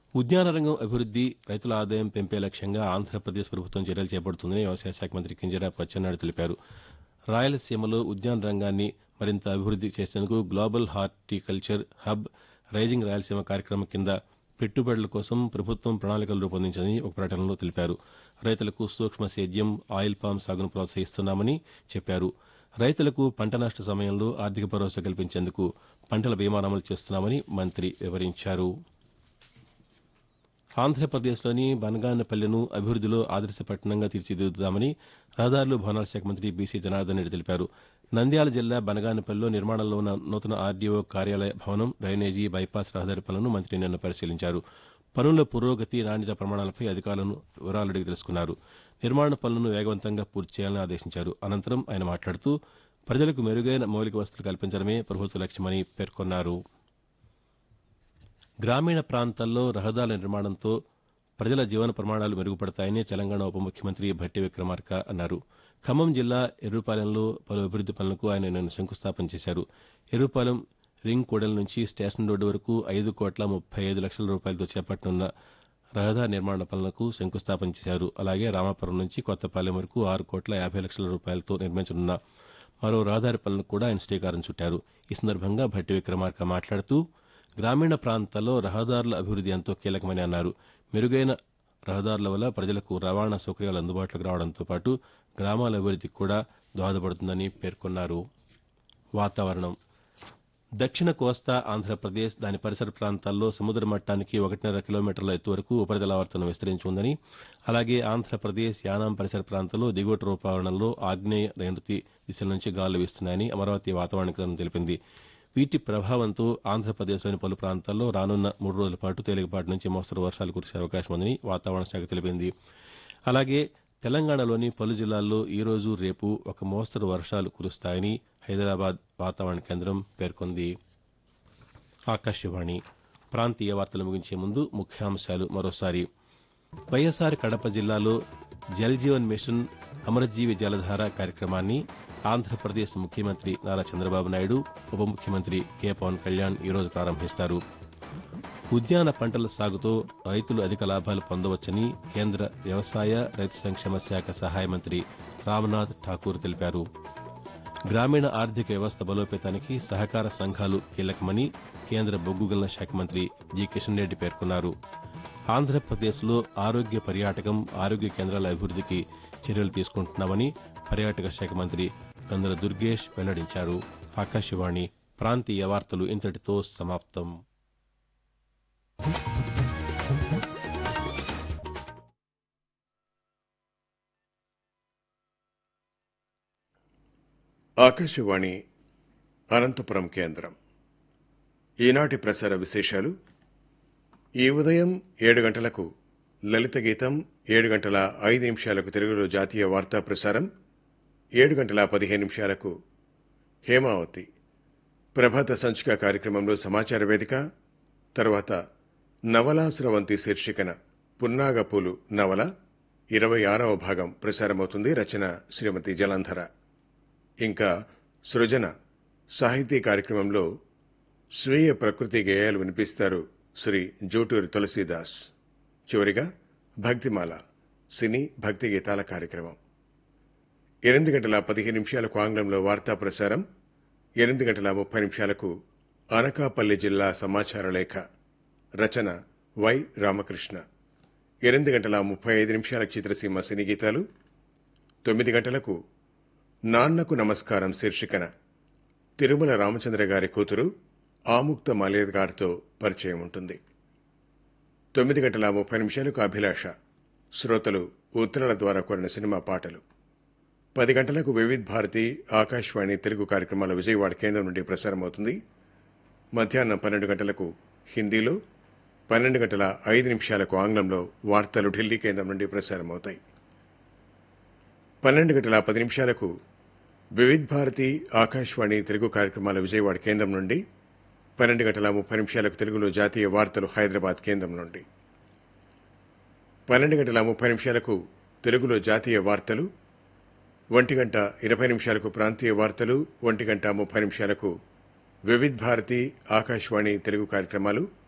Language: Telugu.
ఉద్యాన రంగం అభివృద్ది రైతుల ఆదాయం పెంపే లక్ష్యంగా ఆంధ్రప్రదేశ్ ప్రభుత్వం చర్యలు చేపడుతుందని వ్యవసాయ శాఖ మంత్రి కింజరాపు అచ్చెన్నాయుడు తెలిపారు రాయలసీమలో ఉద్యాన రంగాన్ని మరింత అభివృద్ది చేసేందుకు global horticulture hub rising Rayalaseema కార్యక్రమం కింద పెట్టుబడుల కోసం ప్రభుత్వం ప్రణాళికలు రూపొందించిందని ఒక ప్రకటనలో తెలిపారు రైతులకు సూక్ష్మ సేద్యం ఆయిల్ పామ్ సాగును ప్రోత్సహిస్తున్నామని చెప్పారు రైతులకు పంట నష్ట సమయంలో ఆర్థిక భరోసా కల్పించేందుకు పంటల బీమా అమలు చేస్తున్నామని మంత్రి వివరించారు ఆంధ్రప్రదేశ్లోని బనగానపల్లెను అభివృద్దిలో ఆదర్శ పట్టణంగా తీర్చిదిద్దుతామని రహదారులు భవనాల శాఖ మంత్రి బీసీ జనార్దన్ రెడ్డి తెలిపారు నంద్యాల జిల్లా బనగానపల్లిలో నిర్మాణంలో ఉన్న నూతన ఆర్డీఓ కార్యాలయ భవనం డ్రైనేజీ బైపాస్ రహదారి పనులను మంత్రి నిన్న పరిశీలించారు పనుల పురోగతి నాణ్యత ప్రమాణాలపై అధికారులను వివరాలు అడిగి తెలుసుకున్నారు నిర్మాణ పనులను వేగవంతంగా పూర్తి చేయాలని ఆదేశించారు అనంతరం ఆయన మాట్లాడుతూ ప్రజలకు మెరుగైన మౌలిక వసతులు కల్పించడమే ప్రభుత్వ లక్ష్యమని పేర్కొన్నారు గ్రామీణ ప్రాంతాల్లో రహదారుల నిర్మాణంతో ప్రజల జీవన ప్రమాణాలు మెరుగుపడతాయని తెలంగాణ ఉప ముఖ్యమంత్రి భట్టి విక్రమార్క అన్నారు ఖమ్మం జిల్లా ఎర్రుపాలెంలో పలు అభివృద్ది పనులకు ఆయన నిన్న శంకుస్థాపన చేశారు ఎర్రుపాలెం రింగ్ కూడలి నుంచి స్టేషన్ రోడ్డు వరకు ఐదు కోట్ల ముప్పై ఐదు లక్షల రూపాయలతో చేపట్టనున్న రహదారి నిర్మాణ పనులకు శంకుస్థాపన చేశారు అలాగే రామాపురం నుంచి కొత్తపాలెం వరకు ఆరు కోట్ల యాభై లక్షల రూపాయలతో నిర్మించనున్న మరో రహదారి పనులకు కూడా ఆయన శ్రీకారం చుట్టారు ఈ సందర్భంగా భట్టి విక్రమార్క మాట్లాడుతూ గ్రామీణ ప్రాంతాల్లో రహదారుల అభివృద్ది ఎంతో కీలకమని అన్నారు మెరుగైన రహదారుల వల్ల ప్రజలకు రవాణా సౌకర్యాలు అందుబాటులోకి రావడంతో పాటు గ్రామాల అభివృద్దికి కూడా దోహదపడుతుందని పేర్కొన్నారు వాతావరణం దక్షిణ కోస్తా ఆంధ్రప్రదేశ్ దాని పరిసర ప్రాంతాల్లో సముద్ర మట్టానికి ఒకటిన్నర కిలోమీటర్ల ఎత్తు వరకు ఉపరితల ఆవర్తనం విస్తరించి ఉందని అలాగే ఆంధ్రప్రదేశ్ యానాం పరిసర ప్రాంతాల్లో దిగువటి రూపావరణంలో ఆగ్నేయ నైరుతి దిశల నుంచి గాలులు వీస్తున్నాయని అమరావతి వాతావరణ కేంద్రం తెలిపింది వీటి ప్రభావంతో ఆంధ్రప్రదేశ్లోని పలు ప్రాంతాల్లో రానున్న మూడు రోజుల పాటు తేలికపాటి నుంచి మోస్తరు వర్షాలు కురిసే అవకాశం ఉందని వాతావరణ శాఖ తెలిపింది అలాగే తెలంగాణలోని పలు జిల్లాల్లో ఈ రోజు రేపు ఒక మోస్తరు వర్షాలు కురుస్తాయని హైదరాబాద్ వాతావరణ కేంద్రం పేర్కొంది ఆకాశవాణి ప్రాంతీయ వార్తలు ముగించే ముందు ముఖ్యాంశాలు మరోసారి వైఎస్సార్ కడప జిల్లాలో జలజీవన్ మిషన్ అమరజీవి జలధార కార్యక్రమాన్ని ఆంధ్రప్రదేశ్ ముఖ్యమంత్రి నారా చంద్రబాబు నాయుడు ఉప ముఖ్యమంత్రి కె పవన్ కళ్యాణ్ ఈరోజు ప్రారంభిస్తారు ఉద్యాన పంటల సాగుతో రైతులు అధిక లాభాలు పొందవచ్చని కేంద్ర వ్యవసాయ రైతు సంక్షేమ శాఖ సహాయ మంత్రి రామ్నాథ్ ఠాకూర్ తెలిపారు గ్రామీణ ఆర్థిక వ్యవస్థ బలోపేతానికి సహకార సంఘాలు కీలకమని కేంద్ర బొగ్గు గనుల శాఖ మంత్రి జి కిషన్ రెడ్డి పేర్కొన్నారు ఆంధ్రప్రదేశ్లో ఆరోగ్య పర్యాటకం ఆరోగ్య కేంద్రాల అభివృద్దికి చర్యలు తీసుకుంటున్నామని పర్యాటక శాఖ మంత్రి కందుల దుర్గేష్ వెల్లడించారు ఆకాశవాణి ప్రాంతీయ వార్తలు ఇంతటితో సమాప్తం ఆకాశవాణి అనంతపురం కేంద్రం ఈనాటి ప్రసార విశేషాలు ఈ ఉదయం ఏడు గంటలకు లలిత గీతం ఏడు గంటల ఐదు నిమిషాలకు తెలుగులో జాతీయ వార్తా ప్రసారం ఏడు గంటల పదిహేను నిమిషాలకు హేమావతి ప్రభాత సంచిక కార్యక్రమంలో సమాచార వేదిక తర్వాత నవలా స్రవంతి శీర్షికన పున్నాగపూలు నవల ఇరవై ఆరవ భాగం ప్రసారమవుతుంది రచన శ్రీమతి జలంధర ఇంకా సృజన సాహితీ కార్యక్రమంలో స్వీయ ప్రకృతి గేయాలు వినిపిస్తారు శ్రీ జోటూరి తులసీదాస్ చివరిగా భక్తిమాల సినీ భక్తి గీతాల కార్యక్రమం ఎనిమిది గంటల పదిహేను నిమిషాలకు ఆంగ్లంలో వార్తా ప్రసారం ఎనిమిది గంటల ముప్పై నిమిషాలకు అనకాపల్లి జిల్లా సమాచార లేఖ రచన వై రామకృష్ణ ఎనిమిది గంటల ముప్పై ఐదు నిమిషాల చిత్రసీమ సినీ గీతాలు తొమ్మిది గంటలకు నాన్నకు నమస్కారం శీర్షికన తిరుమల రామచంద్ర గారి కూతురు ఆముక్త మాలేద్ గారితో పరిచయం ఉంటుంది తొమ్మిది గంటల ముప్పై నిమిషాలకు అభిలాష శ్రోతలు ఉత్తరాల ద్వారా కోరిన సినిమా పాటలు పది గంటలకు వివిధ్ భారతి ఆకాశవాణి తెలుగు కార్యక్రమాల విజయవాడ కేంద్రం నుండి ప్రసారమవుతుంది మధ్యాహ్నం పన్నెండు గంటలకు హిందీలో పన్నెండు గంటల ఐదు నిమిషాలకు ఆంగ్లంలో వార్తలు ఢిల్లీ కేంద్రం నుండి ప్రసారమవుతాయి పన్నెండు గంటల పది నిమిషాలకు వివిధ్ భారతి ఆకాశవాణి తెలుగు కార్యక్రమాల విజయవాడ కేంద్రం నుండి పన్నెండు గంటల ముప్పై నిమిషాలకు తెలుగులో జాతీయ వార్తలు హైదరాబాద్ కేంద్రం నుండి పన్నెండు గంటల ముప్పై నిమిషాలకు తెలుగులో జాతీయ వార్తలు ఒంటి గంట ఇరవై నిమిషాలకు ప్రాంతీయ వార్తలు ఒంటి గంట ముప్పై నిమిషాలకు వివిధ్ భారతి ఆకాశవాణి తెలుగు కార్యక్రమాలు